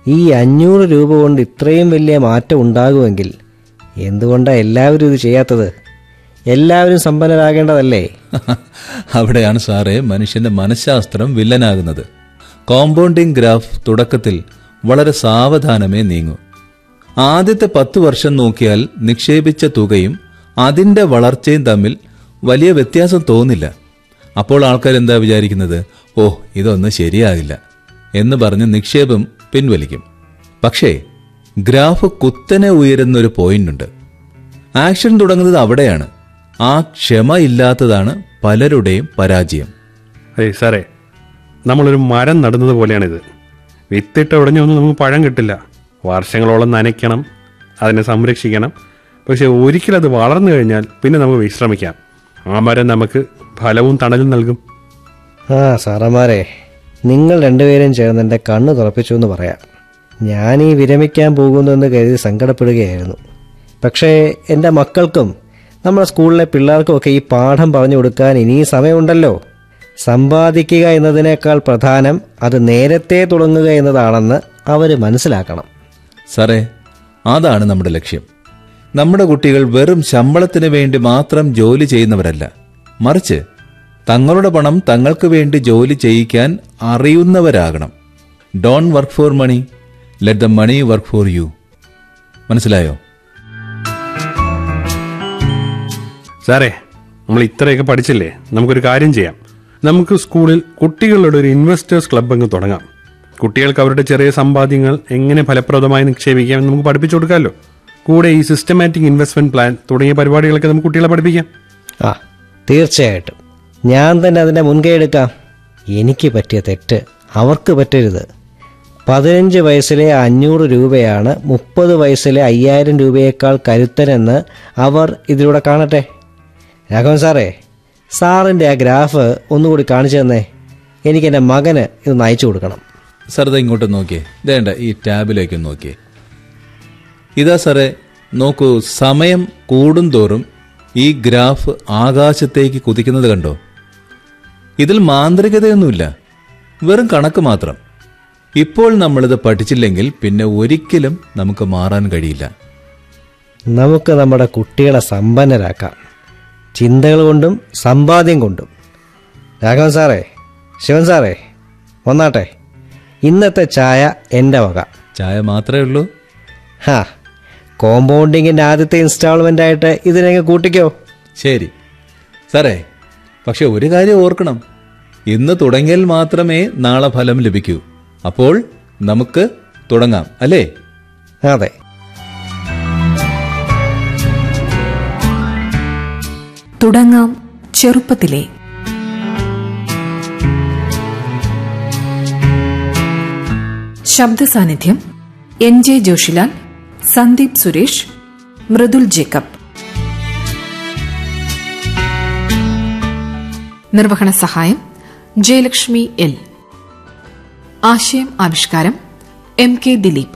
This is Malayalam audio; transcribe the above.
ഈ അഞ്ഞൂറ് രൂപ കൊണ്ട് ഇത്രയും വലിയ മാറ്റം ഉണ്ടാകുമെങ്കിൽ എന്തുകൊണ്ടാണ് എല്ലാവരും ഇത് ചെയ്യാത്തത് എല്ലാവരും സമ്പന്നരാകേണ്ടതല്ലേ അവിടെയാണ് സാറേ മനുഷ്യന്റെ മനഃശാസ്ത്രം വില്ലനാകുന്നത് കോമ്പൗണ്ടിംഗ് ഗ്രാഫ് തുടക്കത്തിൽ വളരെ സാവധാനമേ നീങ്ങൂ ആദ്യത്തെ പത്ത് വർഷം നോക്കിയാൽ നിക്ഷേപിച്ച തുകയും അതിന്റെ വളർച്ചയും തമ്മിൽ വലിയ വ്യത്യാസം തോന്നില്ല അപ്പോൾ ആൾക്കാർ എന്താ വിചാരിക്കുന്നത് ഓ ഇതൊന്നും ശരിയാകില്ല എന്ന് പറഞ്ഞ് നിക്ഷേപം പിൻവലിക്കും പക്ഷേ ഗ്രാഫ് കുത്തനെ ഉയരുന്ന ഒരു പോയിന്റുണ്ട് ആക്ഷൻ തുടങ്ങുന്നത് അവിടെയാണ് ആ ക്ഷമ ഇല്ലാത്തതാണ് പലരുടെയും പരാജയം ഏയ് സാറേ നമ്മളൊരു മരം നടുന്നത് പോലെയാണിത് വിത്തിട്ട ഉടനെയൊന്നും നമുക്ക് പഴം കിട്ടില്ല വർഷങ്ങളോളം നനയ്ക്കണം അതിനെ സംരക്ഷിക്കണം പക്ഷെ ഒരിക്കലും അത് വളർന്നു കഴിഞ്ഞാൽ പിന്നെ നമുക്ക് വിശ്രമിക്കാം ആ മരം നമുക്ക് ഫലവും തണലും നൽകും ആ സാറന്മാരെ നിങ്ങൾ രണ്ടുപേരും ചേർന്ന് എൻ്റെ കണ്ണ് തുറപ്പിച്ചു എന്ന് പറയാം ഞാൻ ഈ വിരമിക്കാൻ പോകുന്നു എന്ന് കരുതി സങ്കടപ്പെടുകയായിരുന്നു പക്ഷേ എൻ്റെ മക്കൾക്കും നമ്മുടെ സ്കൂളിലെ പിള്ളേർക്കുമൊക്കെ ഈ പാഠം പറഞ്ഞു കൊടുക്കാൻ ഇനിയും സമയമുണ്ടല്ലോ സമ്പാദിക്കുക എന്നതിനേക്കാൾ പ്രധാനം അത് നേരത്തെ തുടങ്ങുക എന്നതാണെന്ന് അവർ മനസ്സിലാക്കണം സാറേ അതാണ് നമ്മുടെ ലക്ഷ്യം നമ്മുടെ കുട്ടികൾ വെറും ശമ്പളത്തിന് വേണ്ടി മാത്രം ജോലി ചെയ്യുന്നവരല്ല മറിച്ച് തങ്ങളുടെ പണം തങ്ങൾക്ക് വേണ്ടി ജോലി ചെയ്യിക്കാൻ അറിയുന്നവരാകണം don't work for money let the money work for you മനസ്സിലായോ സാറേ നമ്മൾ ഇത്രയൊക്കെ പഠിച്ചില്ലേ നമുക്കൊരു കാര്യം ചെയ്യാം നമുക്ക് സ്കൂളിൽ കുട്ടികളുടെ ഒരു ഇൻവെസ്റ്റേഴ്സ് ക്ലബ് അങ്ങ് തുടങ്ങാം കുട്ടികൾക്ക് അവരുടെ ചെറിയ സമ്പാദ്യങ്ങൾ എങ്ങനെ ഫലപ്രദമായി നിക്ഷേപിക്കാം എന്ന് നമുക്ക് പഠിപ്പിച്ചു കൊടുക്കാമല്ലോ കൂടെ ഈ സിസ്റ്റമാറ്റിക് ഇൻവെസ്റ്റ്മെന്റ് പ്ലാൻ തുടങ്ങിയ പരിപാടികളൊക്കെ നമുക്ക് കുട്ടികളെ പഠിപ്പിക്കാം ആ തീർച്ചയായിട്ടും ഞാൻ തന്നെ അതിൻ്റെ മുൻകൈ എടുക്കാം എനിക്ക് പറ്റിയ തെറ്റ് അവർക്ക് പറ്റരുത് പതിനഞ്ച് വയസ്സിലെ അഞ്ഞൂറ് രൂപയാണ് മുപ്പത് വയസ്സിലെ അയ്യായിരം രൂപയേക്കാൾ കരുത്തനെന്ന് അവർ ഇതിലൂടെ കാണട്ടെ രാഘവൻ സാറേ സാറിൻ്റെ ആ ഗ്രാഫ് ഒന്നുകൂടി കാണിച്ചു തന്നേ എനിക്ക് എൻ്റെ മകന് ഇത് നയിച്ചു കൊടുക്കണം സാർ ഇതാ ഇങ്ങോട്ട് നോക്കിയേ വേണ്ട ഈ ടാബിലേക്ക് നോക്കിയേ ഇതാ സാറേ നോക്കൂ സമയം കൂടുന്തോറും ഈ ഗ്രാഫ് ആകാശത്തേക്ക് കുതിക്കുന്നത് കണ്ടോ ഇതിൽ മാന്ത്രികതയൊന്നുമില്ല വെറും കണക്ക് മാത്രം ഇപ്പോൾ നമ്മളിത് പഠിച്ചില്ലെങ്കിൽ പിന്നെ ഒരിക്കലും നമുക്ക് മാറാൻ കഴിയില്ല നമുക്ക് നമ്മുടെ കുട്ടികളെ സമ്പന്നരാക്കാം ചിന്തകൾ കൊണ്ടും സമ്പാദ്യം കൊണ്ടും രാഘവൻ സാറേ ശിവൻ സാറേ വന്നാട്ടെ ഇന്നത്തെ ചായ എൻ്റെ വക ചായ മാത്രമേ ഉള്ളൂ ഹാ കോമ്പൗണ്ടിങ്ങിൻ്റെ ആദ്യത്തെ ഇൻസ്റ്റാൾമെൻ്റ് ആയിട്ട് ഇതിനെങ്ങ് കൂട്ടിക്കോ ശരി സാറേ പക്ഷെ ഒരു കാര്യം ഓർക്കണം ഇന്ന് തുടങ്ങിയാൽ മാത്രമേ നാളെ ഫലം ലഭിക്കൂ അപ്പോൾ നമുക്ക് തുടങ്ങാം അല്ലേ അതെ തുടങ്ങാം ചെറുപ്പത്തിലെ ശബ്ദ സാന്നിധ്യം എൻ ജെ ജോഷിലാൽ സന്ദീപ് സുരേഷ് മൃദുൽ ജേക്കബ് നിർവഹണ സഹായം ജയലക്ഷ്മി എൽ ആശയം ആവിഷ്കാരം എം കെ ദിലീപ്